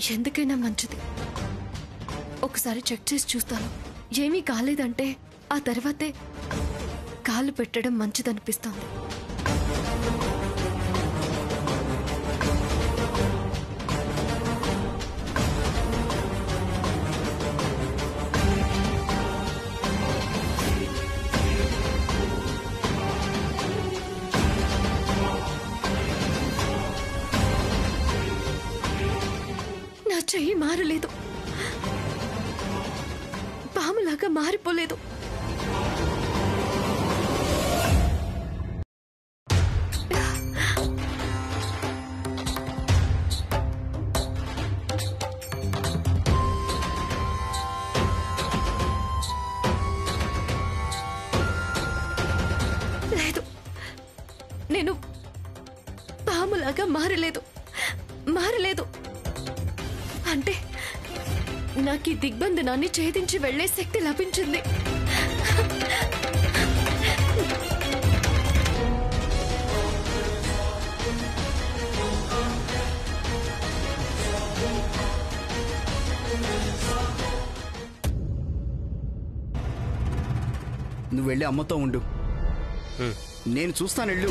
ఎందుకైనా మంచిది ఒకసారి చెక్ చేసి చూస్తాను ఏమీ కాలేదంటే ఆ తర్వాతే కాలు పెట్టడం మంచిదనిపిస్తోంది నా చెయ్యి మారలేదు పాములాగా మారిపోలేదు లేదు నేను పాములాగా మారలేదు మారలేదు అంటే నాకు ఈ దిగ్బంధనాన్ని ఛేదించి వెళ్లే శక్తి లభించింది నువ్వు వెళ్ళి అమ్మతో ఉండు హ్మ్. నేను చూస్తాను వెళ్ళు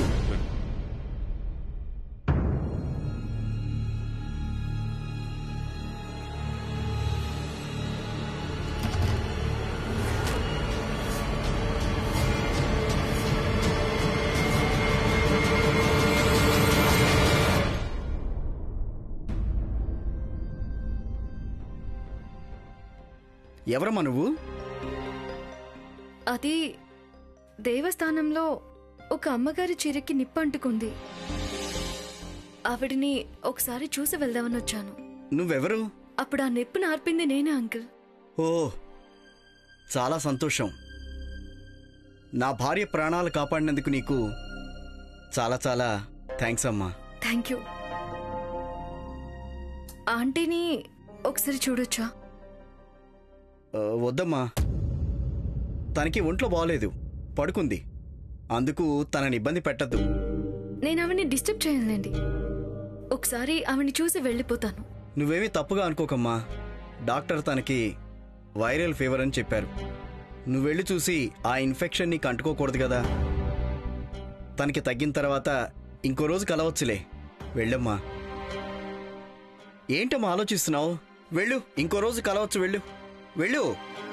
ఎవరమ్మా నువ్వు అది దేవస్థానంలో ఒక అమ్మగారి చీరకి నిప్పంటుకుంది ఆవిడిని ఒకసారి చూసి వెళ్దామని వచ్చాను నువ్వెవరు అప్పుడు ఆ నిప్పు నార్పింది నేనే అంకుల్ ఓ చాలా సంతోషం నా భార్య ప్రాణాలు కాపాడినందుకు నీకు చాలా చాలా థ్యాంక్స్ అమ్మా థ్యాంక్ యూ ఆంటీని ఒకసారి చూడొచ్చా ఆ, వద్దమ్మా తనకి ఒంట్లో బాగలేదు పడుకుంది అందుకు తనని ఇబ్బంది పెట్టద్దు నేను ఆవిడ్ని డిస్టర్బ్ చేయనులేండి ఒకసారి ఆవిడ్ని చూసి వెళ్ళిపోతాను నువ్వేమీ తప్పుగా అనుకోకమ్మా డాక్టర్ తనకి వైరల్ ఫీవర్ అని చెప్పారు నువ్వు వెళ్ళి చూసి ఆ ఇన్ఫెక్షన్ నీకు అంటుకోకూడదు కదా తనకి తగ్గిన తర్వాత ఇంకో రోజు కలవచ్చులే వెళ్ళమ్మా ఏంటమ్మా ఆలోచిస్తున్నావు వెళ్ళు ఇంకో రోజు కలవచ్చు వెళ్ళు వెళ్ళు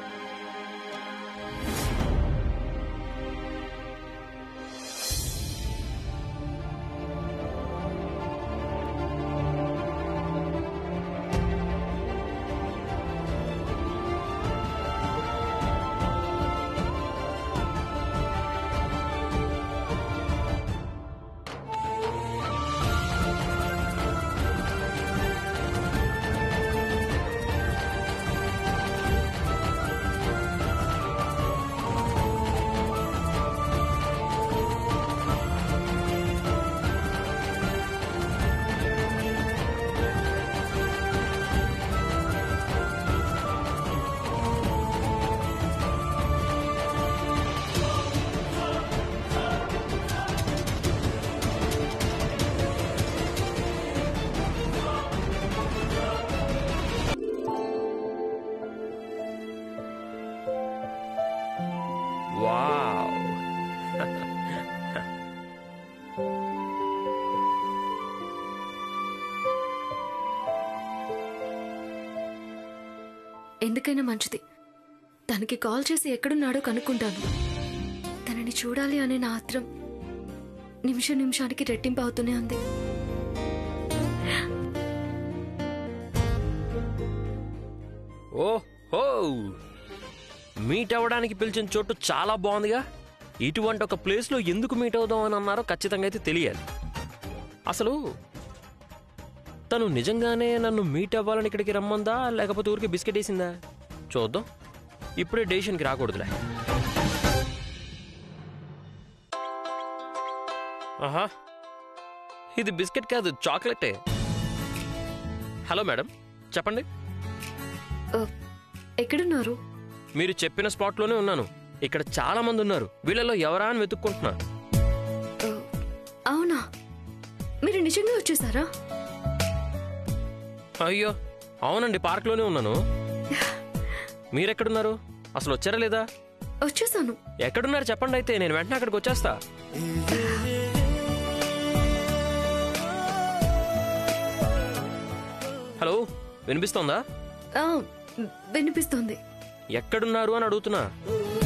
వావ్ ఎందుకైనా మంచిది తనకి కాల్ చేసి ఎక్కడున్నాడో కనుక్కుంటాను తనని చూడాలి అనే నా ఆత్రం నిమిషం నిమిషానికి రెట్టింపు అవుతూనే ఉంది ఓహో మీట్ అవ్వడానికి పిలిచిన చోటు చాలా బాగుందిగా ఇటువంటి ఒక ప్లేస్లో ఎందుకు మీట్ అవుదాం అని అన్నారో ఖచ్చితంగా అయితే తెలియాలి అసలు తను నిజంగానే నన్ను మీట్ అవ్వాలని ఇక్కడికి రమ్మందా లేకపోతే ఊరికి బిస్కెట్ వేసిందా చూద్దాం ఇప్పుడే డెసిషన్కి రాకూడదులే ఆహా ఇది బిస్కెట్ కాదు చాక్లెటే హలో మేడం చెప్పండి ఆ, ఎక్కడున్నారు మీరు చెప్పిన స్పాట్లోనే ఉన్నాను ఇక్కడ చాలా మంది ఉన్నారు వీళ్ళలో ఎవరా అని వెతుక్కుంటున్నా ఆ, అవునా మీరు నిజంగా వచ్చేసారా అయ్యో అవునండి పార్క్లోనే ఉన్నాను మీరెక్కడున్నారు అసలు వచ్చారా లేదా వచ్చేసాను ఎక్కడున్నారు చెప్పండి అయితే నేను వెంటనే అక్కడికి వచ్చేస్తా హలో వినిపిస్తోందా ఆ, వినిపిస్తోంది ఎక్కడున్నారు అని అడుగుతున్నా